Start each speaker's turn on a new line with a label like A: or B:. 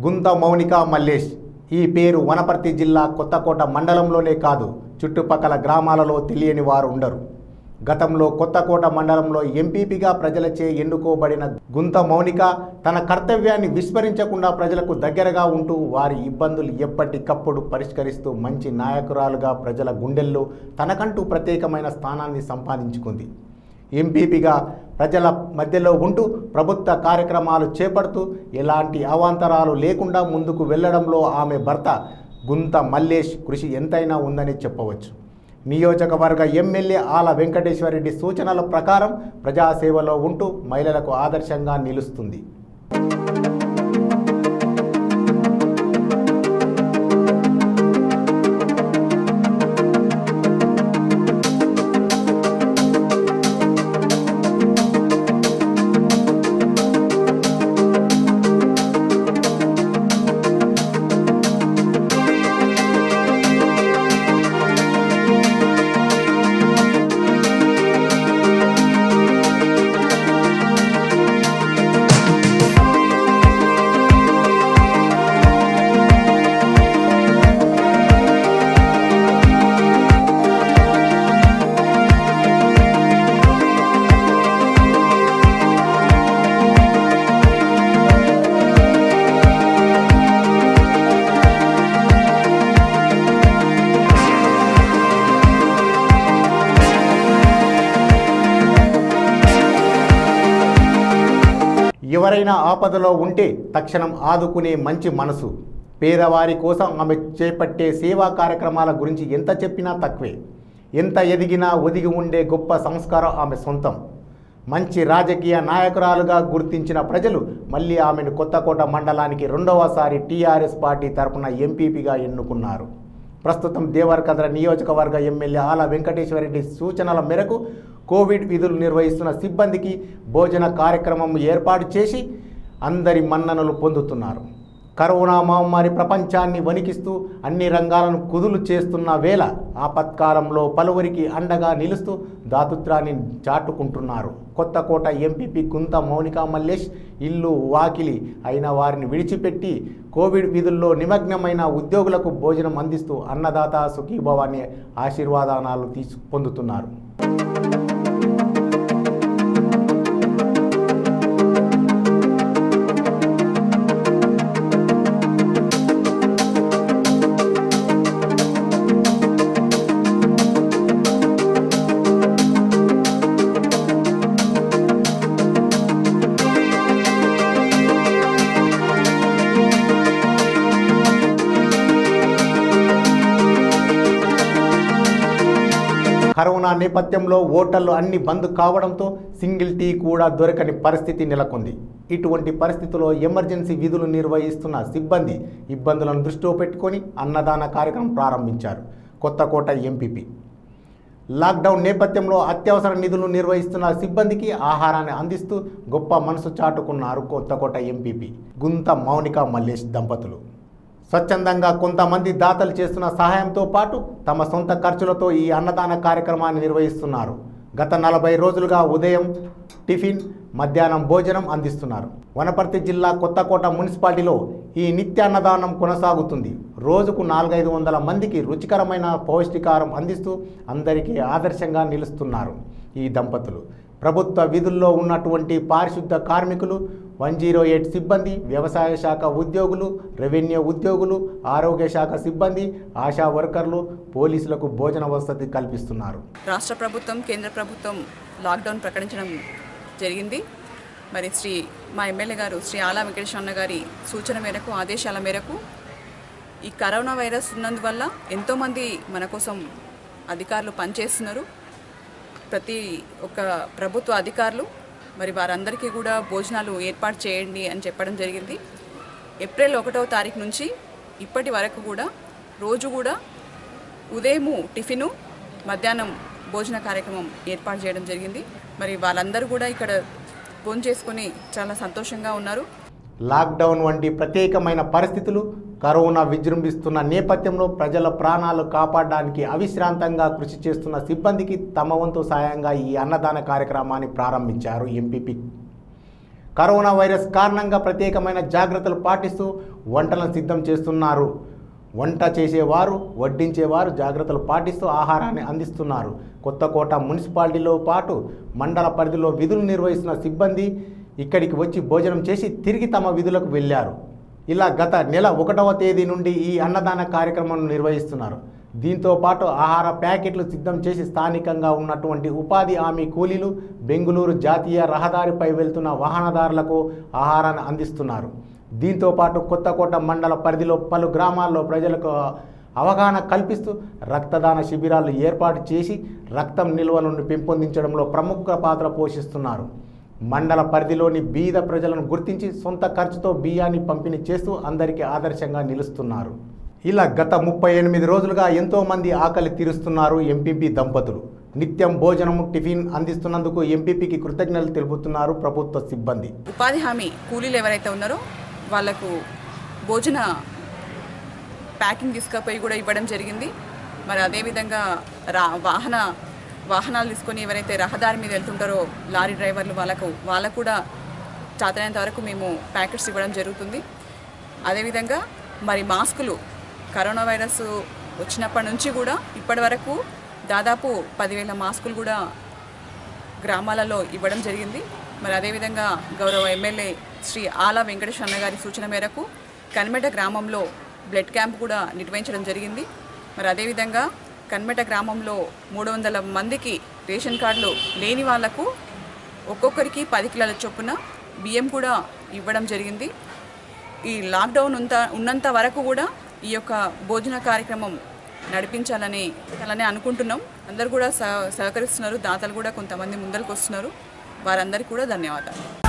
A: గుంత మౌనిక మల్లేష్ ఈ పేరు వనపర్తి జిల్లా కొత్తకోట మండలంలోనే కాదు చుట్టుపక్కల గ్రామాలలో తెలియని వారు ఉండరు గతంలో కొత్తకోట మండలంలో ఎంపీపీగా ప్రజలచే ఎన్నుకోబడిన గుంత మౌనిక తన కర్తవ్యాన్ని విస్మరించకుండా ప్రజలకు దగ్గరగా ఉంటూ వారి ఇబ్బందులు ఎప్పటికప్పుడు పరిష్కరిస్తూ మంచి నాయకురాలుగా ప్రజల గుండెల్లో తనకంటూ ప్రత్యేకమైన స్థానాన్ని సంపాదించుకుంది ఎంపీపీగా ప్రజల మధ్యలో ఉంటూ ప్రభుత్వ కార్యక్రమాలు చేపడుతూ ఎలాంటి అవాంతరాలు లేకుండా ముందుకు వెళ్ళడంలో ఆమె భర్త గుంత మల్లేష్ కృషి ఎంతైనా ఉందని చెప్పవచ్చు నియోజకవర్గ ఎమ్మెల్యే ఆల వెంకటేశ్వరరెడ్డి సూచనల ప్రకారం ప్రజాసేవలో ఉంటూ మహిళలకు ఆదర్శంగా నిలుస్తుంది ఎవరైనా ఆపదలో ఉంటే తక్షణం ఆదుకునే మంచి మనసు పేదవారి కోసం ఆమె చేపట్టే సేవా కార్యక్రమాల గురించి ఎంత చెప్పినా తక్కువే ఎంత ఎదిగినా ఒదిగి ఉండే గొప్ప సంస్కారం ఆమె సొంతం మంచి రాజకీయ నాయకురాలుగా గుర్తించిన ప్రజలు మళ్ళీ ఆమెను కొత్తకోట మండలానికి రెండవసారి టీఆర్ఎస్ పార్టీ తరపున ఎంపీపీగా ఎన్నుకున్నారు ప్రస్తుతం దేవరకద్ర నియోజకవర్గ ఎమ్మెల్యే ఆల వెంకటేశ్వరరెడ్డి సూచనల మేరకు కోవిడ్ విధులు నిర్వహిస్తున్న సిబ్బందికి భోజన కార్యక్రమం ఏర్పాటు చేసి అందరి మన్ననలు పొందుతున్నారు కరోనా మహమ్మారి ప్రపంచాన్ని వణికిస్తూ అన్ని రంగాలను కుదులు చేస్తున్న వేళ ఆపత్కాలంలో పలువురికి అండగా నిలుస్తూ దాతుత్రాన్ని చాటుకుంటున్నారు కొత్తకోట ఎంపీపీ గుంత మౌనిక మల్లేష్ ఇల్లు వాకిలి అయిన వారిని విడిచిపెట్టి కోవిడ్ విధుల్లో నిమగ్నమైన ఉద్యోగులకు భోజనం అందిస్తూ అన్నదాత సుఖీభవాన్ని ఆశీర్వాదానాలు తీసు పొందుతున్నారు కరోనా నేపథ్యంలో ఓటర్లు అన్ని బంద్ కావడంతో సింగిల్ టీ కూడా దొరకని పరిస్థితి నెలకొంది ఇటువంటి పరిస్థితుల్లో ఎమర్జెన్సీ విధులు నిర్వహిస్తున్న సిబ్బంది ఇబ్బందులను దృష్టిలో పెట్టుకొని అన్నదాన కార్యక్రమం ప్రారంభించారు కొత్తకోట ఎంపీపీ లాక్డౌన్ నేపథ్యంలో అత్యవసర నిధులు నిర్వహిస్తున్న సిబ్బందికి ఆహారాన్ని అందిస్తూ గొప్ప మనసు చాటుకున్నారు కొత్తకోట ఎంపీపీ గుంత మౌనిక మల్లేష్ దంపతులు స్వచ్ఛందంగా కొంతమంది దాతలు చేస్తున్న సహాయంతో పాటు తమ సొంత ఖర్చులతో ఈ అన్నదాన కార్యక్రమాన్ని నిర్వహిస్తున్నారు గత నలభై రోజులుగా ఉదయం టిఫిన్ మధ్యాహ్నం భోజనం అందిస్తున్నారు వనపర్తి జిల్లా కొత్తకోట మున్సిపాలిటీలో ఈ నిత్య అన్నదానం కొనసాగుతుంది రోజుకు నాలుగైదు వందల మందికి రుచికరమైన పౌష్టికారం అందిస్తూ అందరికీ ఆదర్శంగా నిలుస్తున్నారు ఈ దంపతులు ప్రభుత్వ విధుల్లో ఉన్నటువంటి పారిశుద్ధ కార్మికులు వన్ జీరో ఎయిట్ సిబ్బంది వ్యవసాయ శాఖ ఉద్యోగులు రెవెన్యూ ఉద్యోగులు ఆరోగ్య శాఖ సిబ్బంది ఆశా వర్కర్లు పోలీసులకు భోజన వసతి కల్పిస్తున్నారు
B: రాష్ట్ర ప్రభుత్వం కేంద్ర ప్రభుత్వం లాక్డౌన్ ప్రకటించడం జరిగింది మరి శ్రీ మా ఎమ్మెల్యే గారు శ్రీ ఆలా వెంకటేశ్వర గారి సూచన మేరకు ఆదేశాల మేరకు ఈ కరోనా వైరస్ ఉన్నందువల్ల ఎంతోమంది మన కోసం అధికారులు పనిచేస్తున్నారు ప్రతి ఒక్క ప్రభుత్వ అధికారులు మరి వారందరికీ కూడా భోజనాలు ఏర్పాటు చేయండి అని చెప్పడం జరిగింది ఏప్రిల్ ఒకటవ తారీఖు నుంచి ఇప్పటి వరకు కూడా రోజు కూడా ఉదయము టిఫిను మధ్యాహ్నం భోజన కార్యక్రమం ఏర్పాటు చేయడం జరిగింది మరి వాళ్ళందరూ కూడా ఇక్కడ భోజనం చేసుకొని చాలా సంతోషంగా ఉన్నారు
A: లాక్డౌన్ వంటి ప్రత్యేకమైన పరిస్థితులు కరోనా విజృంభిస్తున్న నేపథ్యంలో ప్రజల ప్రాణాలు కాపాడడానికి అవిశ్రాంతంగా కృషి చేస్తున్న సిబ్బందికి తమ వంతు సాయంగా ఈ అన్నదాన కార్యక్రమాన్ని ప్రారంభించారు ఎంపీపీ కరోనా వైరస్ కారణంగా ప్రత్యేకమైన జాగ్రత్తలు పాటిస్తూ వంటలను సిద్ధం చేస్తున్నారు వంట చేసేవారు వడ్డించేవారు జాగ్రత్తలు పాటిస్తూ ఆహారాన్ని అందిస్తున్నారు కొత్తకోట మున్సిపాలిటీలో పాటు మండల పరిధిలో విధులు నిర్వహిస్తున్న సిబ్బంది ఇక్కడికి వచ్చి భోజనం చేసి తిరిగి తమ విధులకు వెళ్ళారు ఇలా గత నెల ఒకటవ తేదీ నుండి ఈ అన్నదాన కార్యక్రమం నిర్వహిస్తున్నారు దీంతో పాటు ఆహార ప్యాకెట్లు సిద్ధం చేసి స్థానికంగా ఉన్నటువంటి ఉపాధి హామీ కూలీలు బెంగుళూరు జాతీయ రహదారిపై వెళ్తున్న వాహనదారులకు ఆహారాన్ని అందిస్తున్నారు దీంతో పాటు కొత్తకోట మండల పరిధిలో పలు గ్రామాల్లో ప్రజలకు అవగాహన కల్పిస్తూ రక్తదాన శిబిరాలు ఏర్పాటు చేసి రక్తం నిల్వలను పెంపొందించడంలో ప్రముఖ పాత్ర పోషిస్తున్నారు మండల పరిధిలోని బీద ప్రజలను గుర్తించి సొంత ఖర్చుతో బియ్యాన్ని పంపిణీ చేస్తూ అందరికీ ఆదర్శంగా నిలుస్తున్నారు ఇలా గత ముప్పై ఎనిమిది రోజులుగా ఎంతోమంది ఆకలి తీరుస్తున్నారు ఎంపీపీ దంపతులు నిత్యం భోజనం టిఫిన్ అందిస్తున్నందుకు ఎంపీపీకి కృతజ్ఞతలు తెలుపుతున్నారు ప్రభుత్వ సిబ్బంది
B: ఉపాధి హామీ కూలీలు ఎవరైతే ఉన్నారో వాళ్లకు భోజన ప్యాకింగ్ తీసుకుపోయి కూడా ఇవ్వడం జరిగింది మరి అదేవిధంగా రా వాహన వాహనాలు తీసుకొని ఎవరైతే రహదారి మీద వెళ్తుంటారో లారీ డ్రైవర్లు వాళ్ళకు వాళ్ళకు కూడా చేతనైనంత వరకు మేము ప్యాకెట్స్ ఇవ్వడం జరుగుతుంది అదేవిధంగా మరి మాస్కులు కరోనా వైరస్ వచ్చినప్పటి నుంచి కూడా ఇప్పటి వరకు దాదాపు పదివేల మాస్కులు కూడా గ్రామాలలో ఇవ్వడం జరిగింది మరి అదేవిధంగా గౌరవ ఎమ్మెల్యే శ్రీ ఆలా వెంకటేశ్వర అన్న గారి సూచన మేరకు కన్మెట గ్రామంలో బ్లడ్ క్యాంప్ కూడా నిర్వహించడం జరిగింది మరి అదేవిధంగా కన్మెట గ్రామంలో మూడు వందల మందికి రేషన్ కార్డులు లేని వాళ్లకు ఒక్కొక్కరికి పది కిలోల చొప్పున బియ్యం కూడా ఇవ్వడం జరిగింది ఈ లాక్డౌన్ ఉంత ఉన్నంత వరకు కూడా ఈ యొక్క భోజన కార్యక్రమం నడిపించాలని అలానే అనుకుంటున్నాం అందరు కూడా సహ సహకరిస్తున్నారు దాతలు కూడా కొంతమంది ముందరకు వస్తున్నారు వారందరికీ కూడా ధన్యవాదాలు